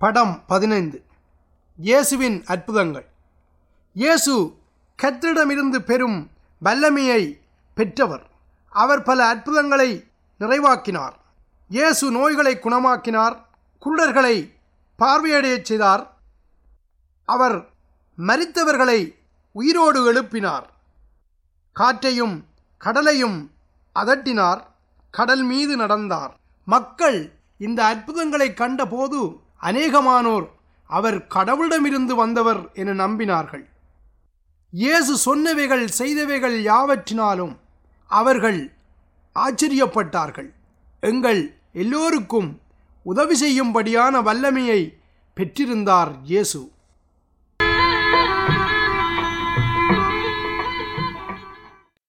படம் பதினைந்து இயேசுவின் அற்புதங்கள் இயேசு கர்த்தரிடமிருந்து பெறும் வல்லமையை பெற்றவர் அவர் பல அற்புதங்களை நிறைவாக்கினார் இயேசு நோய்களை குணமாக்கினார் குருடர்களை பார்வையடையச் செய்தார் அவர் மரித்தவர்களை உயிரோடு எழுப்பினார் காற்றையும் கடலையும் அதட்டினார் கடல் மீது நடந்தார் மக்கள் இந்த அற்புதங்களை கண்டபோது அநேகமானோர் அவர் கடவுளிடமிருந்து வந்தவர் என நம்பினார்கள் இயேசு சொன்னவைகள் செய்தவைகள் யாவற்றினாலும் அவர்கள் ஆச்சரியப்பட்டார்கள் எங்கள் எல்லோருக்கும் உதவி செய்யும்படியான வல்லமையை பெற்றிருந்தார் இயேசு